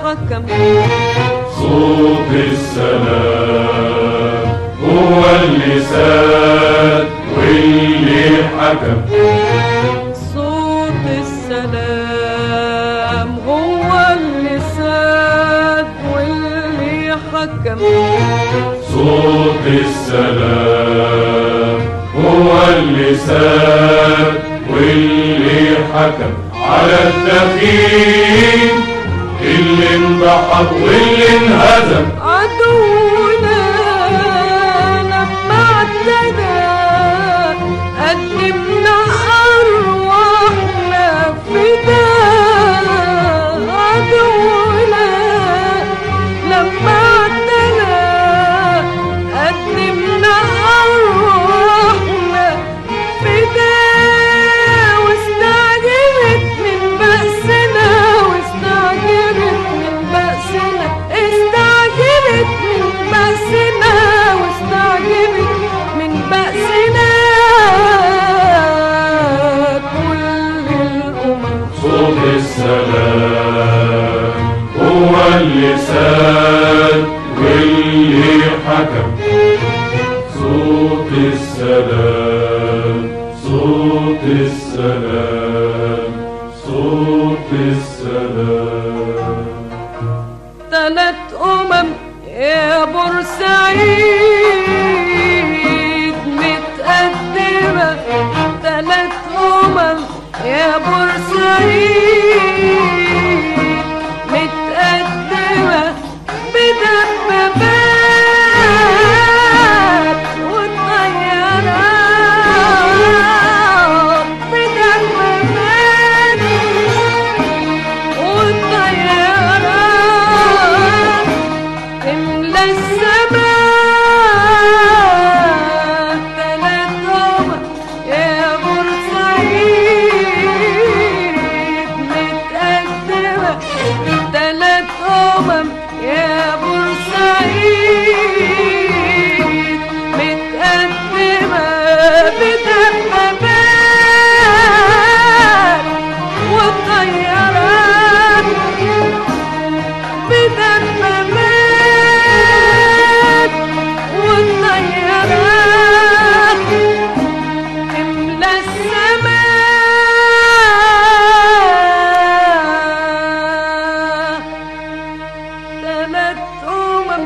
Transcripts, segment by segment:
حكم صوت السلام هو اللي ساد واللي حكم صوت السلام هو اللي ساد واللي حكم صوت السلام هو اللي ساد واللي حكم على الدخيل اللي انضحك واللي انهزم عدونا لما اعتدى قدمنا أرواحنا فداء عدونا لما اعتدى قدمنا أرواحنا فداء واستعجبت من بأسنا واستعجبت من بأسنا استعجبت من بأسنا واستعجبت من بأسنا كل الأمم صوت السلام هو اللي ساد واللي حكم صوت السلام صوت السلام صوت السلام ثلاث أمم يا بورسعيد متقدمة ثلاث أمم يا بورسعيد متقدمة بدبابات وطيارات بدبابات والطيارات تملى السماء تلات قمر يا بورسعيد متقدمة تلات أمم يا بورسعيد متقدمة بدبابات والطيارات بدبابات والطيارات تملى السماء ثلاث أمم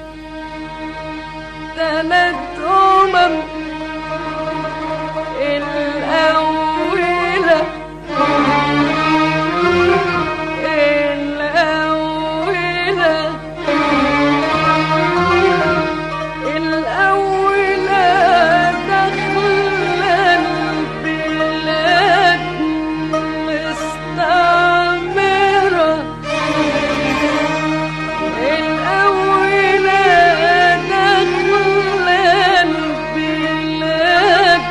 ثلاث أمم الأولى الأولى الأولى دخل البلاد مستعمرة الأولى دخل البلاد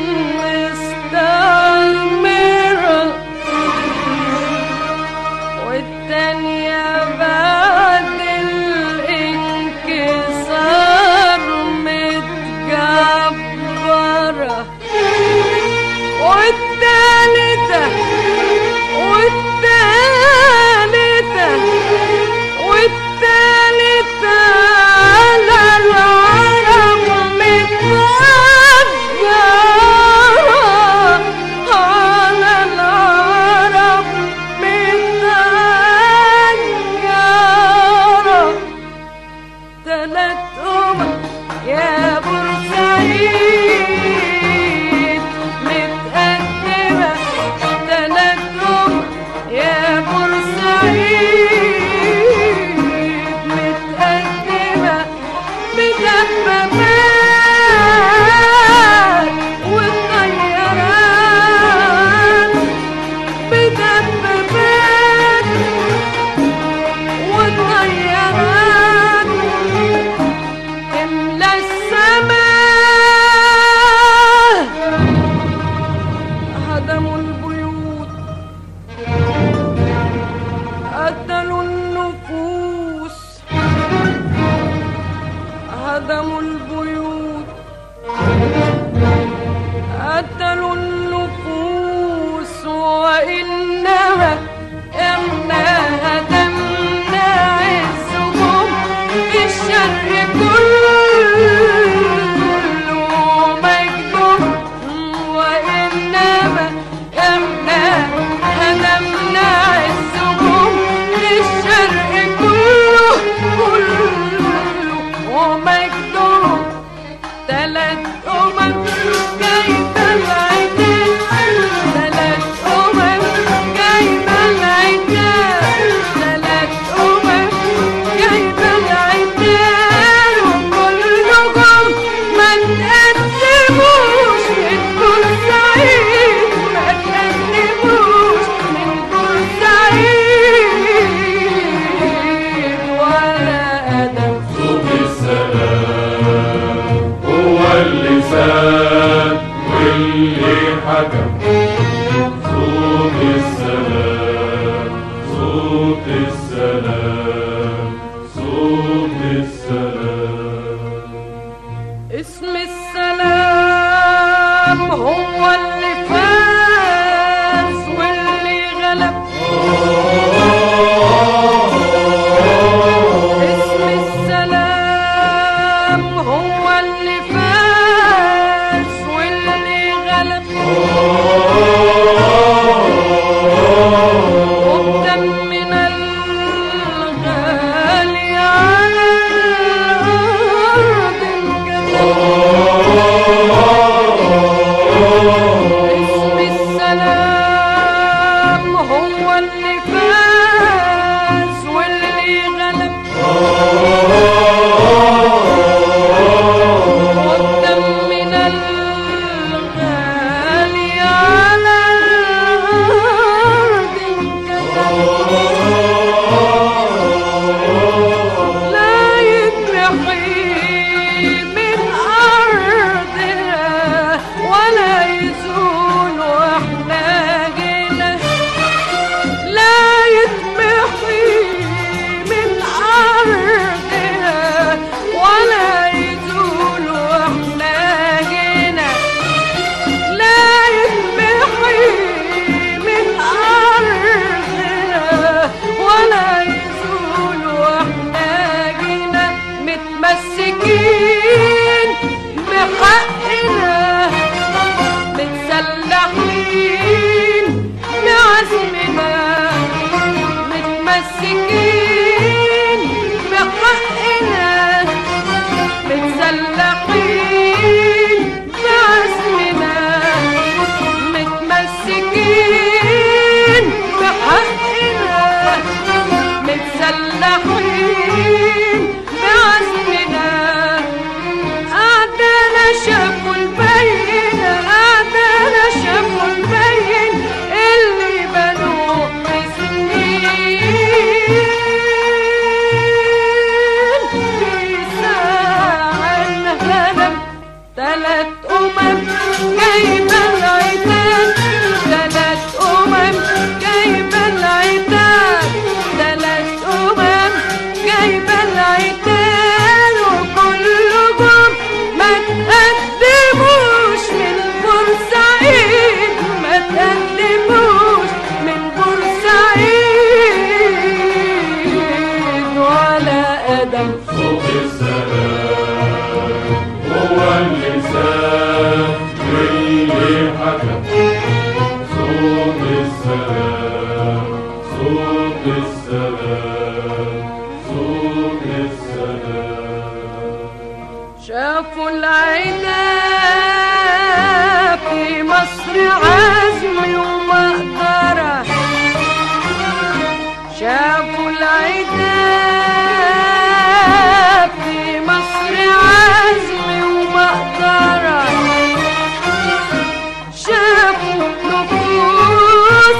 مستعمرة والتانية بعد الانكسار متجبرة والتالتة والتالتة والتالتة على العرب متفجرة على العرب متفجرة تلات أمم يا بورسعيد متقدمة تلات أمم يا بورسعيد متقدمة بدبابات والطيارات بدبابات والطيارات تملى السماء هدموا البيوت قتلوا النفوس هدموا البيوت قتلوا النفوس وإنها إحنا هدمنا اللي حكم صوت السلام صوت السلام صوت السلام اسم السلام هو اللي فاز واللي غلب اسم السلام هو اللي فاز واللي غلب وبدمنا الغالي على الأرض انكتب اسم السلام هو اللي فاز واللي غلب وبدمنا الغالي على الأرض انكتب لا يتمحي من أرضنا ولا يزول واحنا جينا لا يتمحي من أرضنا ولا يزول واحنا جينا لا يتمحي من أرضنا ولا يزول واحنا جينا متمسكين بحقنا متسلحين بعزمنا متمسكين بحقنا متسلحين بعزمنا متمسكين بحقنا متسلحين بعزمنا أعدانا شافوا البين أعدانا شافوا البين اللي بنوه سنين في ساعة الهدم تلات أمم جايبة العتاب تلات أمم جايبة العتاب تلات أمم جايبة العتاب وكلهم ما تقدموش من بورسعيد ما تقدموش من بورسعيد ولا أدم صوت السلام هو اللسان اللي حكم صوت السلام صوت السلام صوت السلام شافوا العدا في مصر عزم ومقدرة شافوا العدا في مصر عزم ومقدرة شافوا نفوس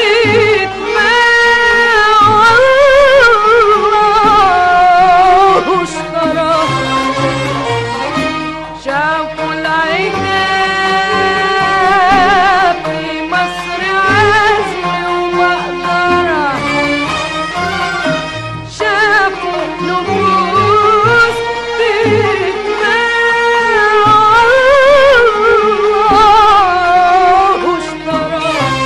بتماع واشترى شافوا العتاب في مصر عزم ومقدرة شافوا نفوس بتباع واشترى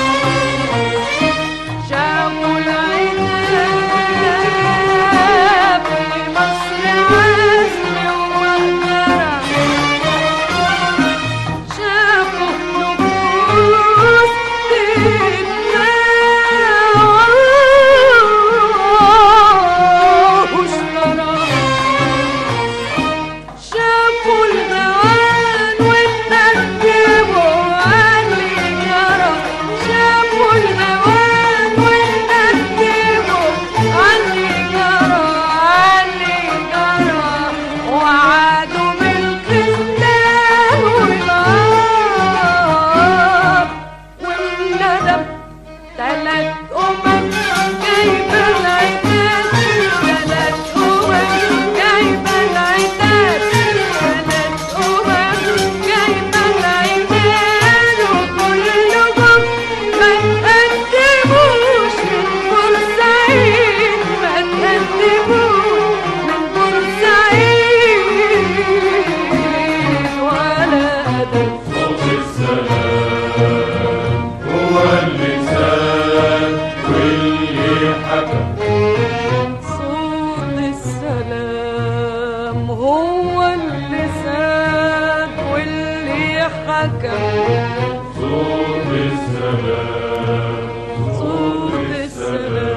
حكم صوت السلام صوت السلام